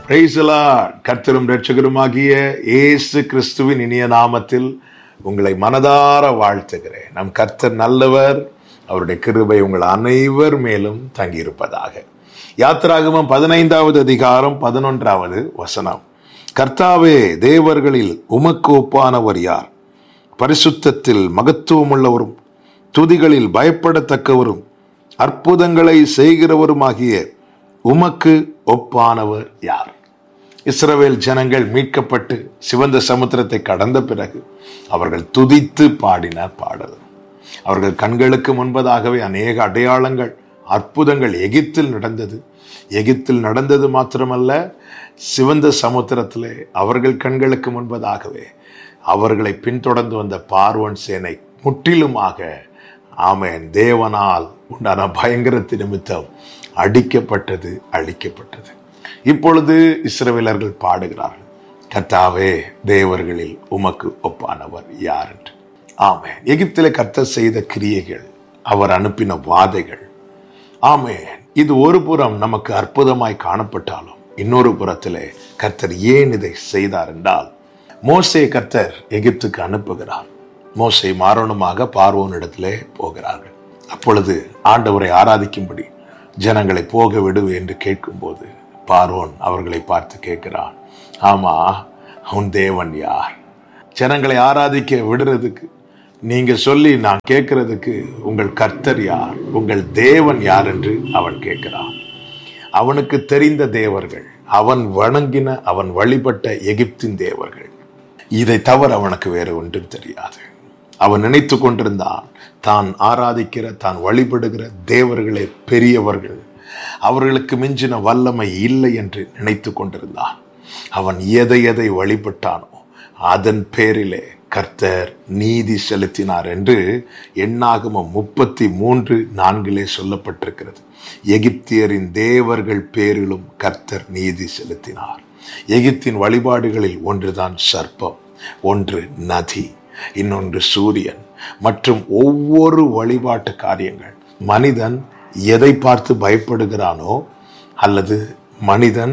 பிரைசலா கர்த்தரும் ரட்சகருமாகிய இயேசு கிறிஸ்துவின் இனிய நாமத்தில் உங்களை மனதார வாழ்த்துகிறேன் நம் கர்த்தர் நல்லவர் அவருடைய கிருபை உங்கள் அனைவர் மேலும் தங்கியிருப்பதாக யாத்திராகமம் பதினைந்தாவது அதிகாரம் பதினொன்றாவது வசனம் கர்த்தாவே தேவர்களில் உமக்கு ஒப்பானவர் யார் பரிசுத்தத்தில் மகத்துவமுள்ளவரும் துதிகளில் பயப்படத்தக்கவரும் அற்புதங்களை செய்கிறவருமாகிய உமக்கு ஒப்பானவர் யார் இஸ்ரவேல் ஜனங்கள் மீட்கப்பட்டு சிவந்த சமுத்திரத்தை கடந்த பிறகு அவர்கள் துதித்து பாடின பாடல் அவர்கள் கண்களுக்கு முன்பதாகவே அநேக அடையாளங்கள் அற்புதங்கள் எகிப்தில் நடந்தது எகிப்தில் நடந்தது மாத்திரமல்ல சிவந்த சமுத்திரத்திலே அவர்கள் கண்களுக்கு முன்பதாகவே அவர்களை பின்தொடர்ந்து வந்த பார்வன் சேனை முற்றிலுமாக ஆமேன் தேவனால் உண்டான பயங்கரத்து நிமித்தம் அடிக்கப்பட்டது அழிக்கப்பட்டது இப்பொழுது இஸ்ரவேலர்கள் பாடுகிறார்கள் கர்த்தாவே தேவர்களில் உமக்கு ஒப்பானவர் யார் என்று ஆமே எகிப்திலே கர்த்தர் செய்த கிரியைகள் அவர் அனுப்பின வாதைகள் ஆமே இது ஒரு புறம் நமக்கு அற்புதமாய் காணப்பட்டாலும் இன்னொரு புறத்திலே கர்த்தர் ஏன் இதை செய்தார் என்றால் மோசே கர்த்தர் எகிப்துக்கு அனுப்புகிறார் மோசை மாறணுமாக பார்வோனிடத்திலே போகிறார்கள் அப்பொழுது ஆண்டவரை ஆராதிக்கும்படி ஜனங்களை போக விடு என்று கேட்கும்போது பார்வோன் அவர்களை பார்த்து கேட்கிறான் ஆமா உன் தேவன் யார் ஜனங்களை ஆராதிக்க விடுறதுக்கு நீங்க சொல்லி நான் கேட்கறதுக்கு உங்கள் கர்த்தர் யார் உங்கள் தேவன் யார் என்று அவன் கேட்கிறான் அவனுக்கு தெரிந்த தேவர்கள் அவன் வணங்கின அவன் வழிபட்ட எகிப்தின் தேவர்கள் இதை தவிர அவனுக்கு வேற ஒன்றும் தெரியாது அவன் நினைத்து கொண்டிருந்தான் தான் ஆராதிக்கிற தான் வழிபடுகிற தேவர்களே பெரியவர்கள் அவர்களுக்கு மிஞ்சின வல்லமை இல்லை என்று நினைத்து கொண்டிருந்தான் அவன் எதை எதை வழிபட்டானோ அதன் பேரிலே கர்த்தர் நீதி செலுத்தினார் என்று எண்ணாகமம் முப்பத்தி மூன்று நான்கிலே சொல்லப்பட்டிருக்கிறது எகிப்தியரின் தேவர்கள் பேரிலும் கர்த்தர் நீதி செலுத்தினார் எகிப்தின் வழிபாடுகளில் ஒன்றுதான் சர்ப்பம் ஒன்று நதி இன்னொன்று சூரியன் மற்றும் ஒவ்வொரு வழிபாட்டு காரியங்கள் மனிதன் எதை பார்த்து பயப்படுகிறானோ அல்லது மனிதன்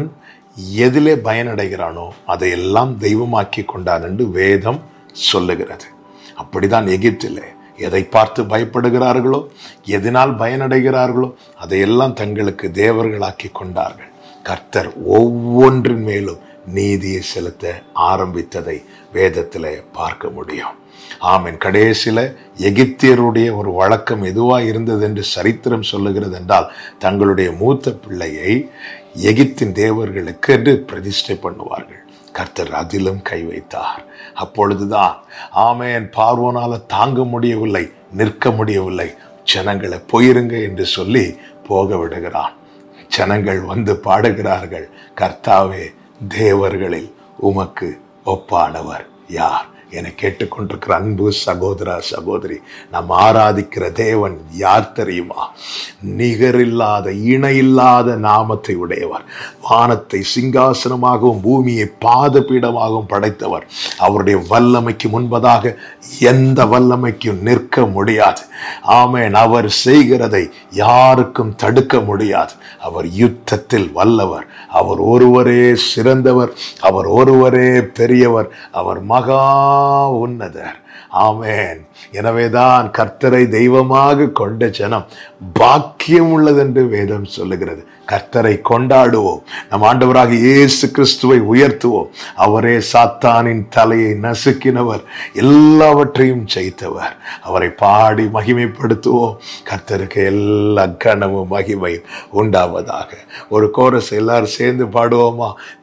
எதிலே பயனடைகிறானோ அதையெல்லாம் தெய்வமாக்கி கொண்டான் என்று வேதம் சொல்லுகிறது அப்படிதான் எகிப்திலே எதை பார்த்து பயப்படுகிறார்களோ எதனால் பயனடைகிறார்களோ அதையெல்லாம் தங்களுக்கு தேவர்களாக்கி கொண்டார்கள் கர்த்தர் ஒவ்வொன்றின் மேலும் நீதியை செலுத்த ஆரம்பித்ததை வேதத்தில் பார்க்க முடியும் ஆமீன் கடைசியில எகிப்தியருடைய ஒரு வழக்கம் எதுவா இருந்தது என்று சரித்திரம் சொல்லுகிறது என்றால் தங்களுடைய மூத்த பிள்ளையை எகிப்தின் தேவர்களுக்கு என்று பிரதிஷ்டை பண்ணுவார்கள் கர்த்தர் அதிலும் கை வைத்தார் அப்பொழுதுதான் ஆமேன் பார்வோனால தாங்க முடியவில்லை நிற்க முடியவில்லை ஜனங்களை போயிருங்க என்று சொல்லி போக விடுகிறான் ஜனங்கள் வந்து பாடுகிறார்கள் கர்த்தாவே தேவர்களில் உமக்கு ஒப்பானவர் யார் என கேட்டுக்கொண்டிருக்கிற அன்பு சகோதரா சகோதரி நாம் ஆராதிக்கிற தேவன் யார் தெரியுமா நிகரில்லாத இணையில்லாத நாமத்தை உடையவர் வானத்தை சிங்காசனமாகவும் பூமியை பாதபீடமாகவும் படைத்தவர் அவருடைய வல்லமைக்கு முன்பதாக எந்த வல்லமைக்கும் நிற்க முடியாது ஆமேன் அவர் செய்கிறதை யாருக்கும் தடுக்க முடியாது அவர் யுத்தத்தில் வல்லவர் அவர் ஒருவரே சிறந்தவர் அவர் ஒருவரே பெரியவர் அவர் மகா உன்னதர் ஆமேன் எனவேதான் கர்த்தரை தெய்வமாக கொண்ட ஜனம் பாக்கியம் உள்ளது என்று வேதம் சொல்லுகிறது கர்த்தரை கொண்டாடுவோம் நம் ஆண்டவராக இயேசு கிறிஸ்துவை உயர்த்துவோம் அவரே சாத்தானின் தலையை நசுக்கினவர் எல்லாவற்றையும் ஜெயித்தவர் அவரை பாடி மகிமைப்படுத்துவோம் கர்த்தருக்கு எல்லா கனமும் மகிமையும் உண்டாவதாக ஒரு கோரஸ் எல்லாரும் சேர்ந்து பாடுவோமா